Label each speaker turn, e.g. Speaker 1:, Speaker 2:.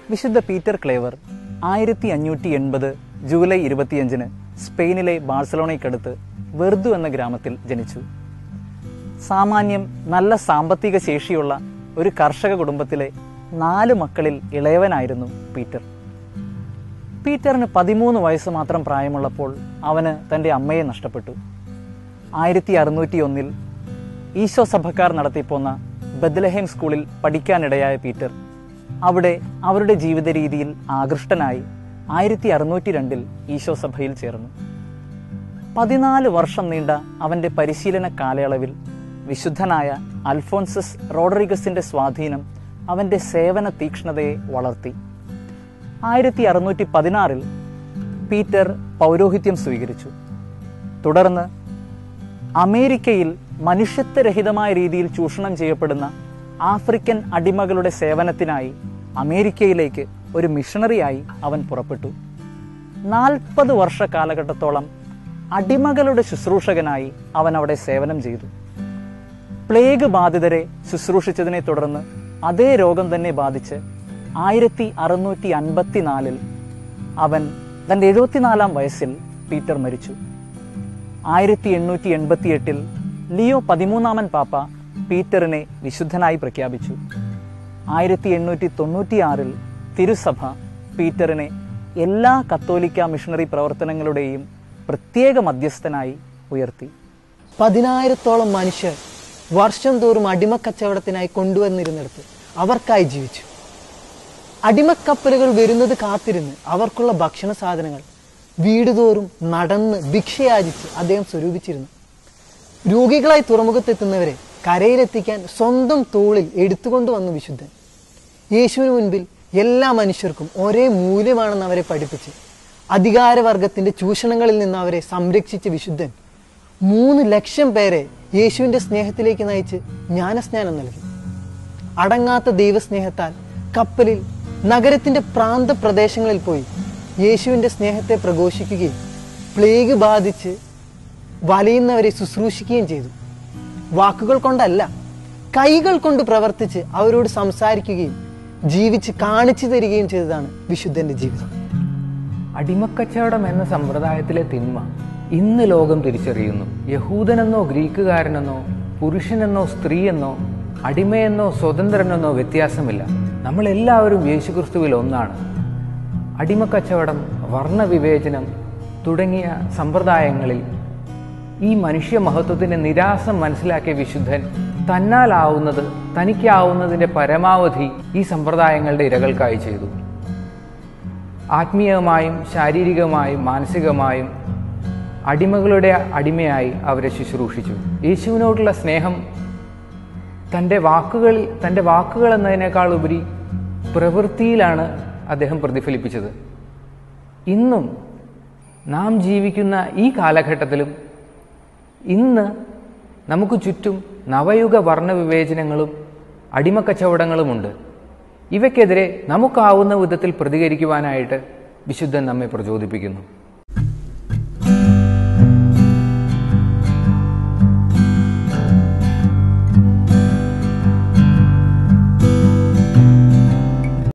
Speaker 1: വിശുദ്ധ Peter clever ആയിരത്തി അഞ്ഞൂറ്റി എൺപത് ജൂലൈ ഇരുപത്തിയഞ്ചിന് സ്പെയിനിലെ ബാഴ്സലോണയ്ക്കടുത്ത് വെർദു എന്ന ഗ്രാമത്തിൽ ജനിച്ചു സാമാന്യം നല്ല സാമ്പത്തിക ശേഷിയുള്ള ഒരു കർഷക കുടുംബത്തിലെ നാല് മക്കളിൽ ഇളയവനായിരുന്നു പീറ്റർ പീറ്ററിന് പതിമൂന്ന് വയസ്സ് മാത്രം പ്രായമുള്ളപ്പോൾ അവന് തൻ്റെ അമ്മയെ നഷ്ടപ്പെട്ടു ആയിരത്തി അറുന്നൂറ്റി ഒന്നിൽ ഈശോ സഭക്കാർ നടത്തിപ്പോന്ന ബദ്ലഹേം സ്കൂളിൽ പഠിക്കാനിടയായ പീറ്റർ അവിടെ അവരുടെ ജീവിത രീതിയിൽ ആകൃഷ്ടനായി ആയിരത്തി അറുന്നൂറ്റി രണ്ടിൽ ഈശോ സഭയിൽ ചേർന്നു പതിനാല് വർഷം നീണ്ട അവന്റെ പരിശീലന കാലയളവിൽ വിശുദ്ധനായ അൽഫോൺസസ് റോഡറിഗസിന്റെ സ്വാധീനം അവന്റെ സേവന തീക്ഷ്ണതയെ വളർത്തി ആയിരത്തി അറുന്നൂറ്റി പതിനാറിൽ പീറ്റർ പൗരോഹിത്യം സ്വീകരിച്ചു തുടർന്ന് അമേരിക്കയിൽ മനുഷ്യത്വരഹിതമായ രീതിയിൽ ചൂഷണം ചെയ്യപ്പെടുന്ന ആഫ്രിക്കൻ അടിമകളുടെ സേവനത്തിനായി അമേരിക്കയിലേക്ക് ഒരു മിഷണറിയായി അവൻ പുറപ്പെട്ടു നാൽപ്പത് വർഷ കാലഘട്ടത്തോളം അടിമകളുടെ ശുശ്രൂഷകനായി അവൻ അവിടെ സേവനം ചെയ്തു പ്ലേഗ് ബാധിതരെ ശുശ്രൂഷിച്ചതിനെ തുടർന്ന് അതേ രോഗം തന്നെ ബാധിച്ച് ആയിരത്തി അറുന്നൂറ്റി അൻപത്തിനാലിൽ അവൻ തൻ്റെ എഴുപത്തിനാലാം വയസ്സിൽ പീറ്റർ മരിച്ചു ആയിരത്തി എണ്ണൂറ്റി എൺപത്തി എട്ടിൽ ലിയോ പതിമൂന്നാമൻ പാപ്പ പീറ്ററിനെ വിശുദ്ധനായി പ്രഖ്യാപിച്ചു ആയിരത്തി എണ്ണൂറ്റി തൊണ്ണൂറ്റിയാറിൽ തിരുസഭ പീറ്ററിനെ എല്ലാ കത്തോലിക്ക മിഷണറി പ്രവർത്തനങ്ങളുടെയും പ്രത്യേക മധ്യസ്ഥനായി ഉയർത്തി
Speaker 2: പതിനായിരത്തോളം മനുഷ്യർ വർഷം തോറും അടിമക്കച്ചവടത്തിനായി കൊണ്ടുവന്നിരുന്നിടത്ത് അവർക്കായി ജീവിച്ചു അടിമക്കപ്പലുകൾ വരുന്നത് കാത്തിരുന്ന് അവർക്കുള്ള ഭക്ഷണ സാധനങ്ങൾ വീടുതോറും നടന്ന് ഭിക്ഷയാചിച്ച് അദ്ദേഹം സ്വരൂപിച്ചിരുന്നു രോഗികളായി തുറമുഖത്തെത്തുന്നവരെ കരയിലെത്തിക്കാൻ സ്വന്തം തോളിൽ എടുത്തുകൊണ്ടുവന്നു വിശുദ്ധൻ യേശുവിന് മുൻപിൽ എല്ലാ മനുഷ്യർക്കും ഒരേ മൂല്യമാണെന്ന് അവരെ പഠിപ്പിച്ച് അധികാരവർഗത്തിന്റെ ചൂഷണങ്ങളിൽ നിന്ന് അവരെ സംരക്ഷിച്ച വിശുദ്ധൻ മൂന്ന് ലക്ഷം പേരെ യേശുവിന്റെ സ്നേഹത്തിലേക്ക് നയിച്ച് ജ്ഞാനസ്നാനം നൽകി അടങ്ങാത്ത ദൈവസ്നേഹത്താൽ കപ്പലിൽ നഗരത്തിന്റെ പ്രാന്ത പ്രദേശങ്ങളിൽ പോയി യേശുവിന്റെ സ്നേഹത്തെ പ്രഘോഷിക്കുകയും പ്ലേഗ് ബാധിച്ച് വലയുന്നവരെ ശുശ്രൂഷിക്കുകയും ചെയ്തു വാക്കുകൾ കൊണ്ടല്ല കൈകൾ കൊണ്ട് പ്രവർത്തിച്ച് അവരോട് സംസാരിക്കുകയും ജീവിച്ച് കാണിച്ചു തരികയും ചെയ്തതാണ് വിശുദ്ധന്റെ ജീവിതം
Speaker 3: അടിമക്കച്ചവടം എന്ന സമ്പ്രദായത്തിലെ തിന്മ ഇന്ന് ലോകം തിരിച്ചറിയുന്നു യഹൂദനെന്നോ ഗ്രീക്കുകാരനെന്നോ പുരുഷനെന്നോ സ്ത്രീയെന്നോ അടിമയെന്നോ സ്വതന്ത്രനെന്നോ വ്യത്യാസമില്ല നമ്മളെല്ലാവരും യേശുക്രിസ്തുവിൽ ഒന്നാണ് അടിമക്കച്ചവടം വർണ്ണവിവേചനം തുടങ്ങിയ സമ്പ്രദായങ്ങളിൽ ഈ മനുഷ്യ മഹത്വത്തിന്റെ നിരാസം മനസ്സിലാക്കിയ വിശുദ്ധൻ തന്നാലാവുന്നത് തനിക്കാവുന്നതിന്റെ പരമാവധി ഈ സമ്പ്രദായങ്ങളുടെ ഇരകൾക്കായി ചെയ്തു ആത്മീയമായും ശാരീരികമായും മാനസികമായും അടിമകളുടെ അടിമയായി അവരെ ശുശ്രൂഷിച്ചു യേശുവിനോടുള്ള സ്നേഹം തൻ്റെ വാക്കുകളിൽ തൻ്റെ വാക്കുകൾ എന്നതിനേക്കാൾ ഉപരി പ്രവൃത്തിയിലാണ് അദ്ദേഹം പ്രതിഫലിപ്പിച്ചത് ഇന്നും നാം ജീവിക്കുന്ന ഈ കാലഘട്ടത്തിലും ഇന്ന് നമുക്ക് ചുറ്റും നവയുഗ വർണ്ണവിവേചനങ്ങളും അടിമക്കച്ചവടങ്ങളുമുണ്ട് ഇവയ്ക്കെതിരെ നമുക്കാവുന്ന വിധത്തിൽ പ്രതികരിക്കുവാനായിട്ട് വിശുദ്ധൻ നമ്മെ പ്രചോദിപ്പിക്കുന്നു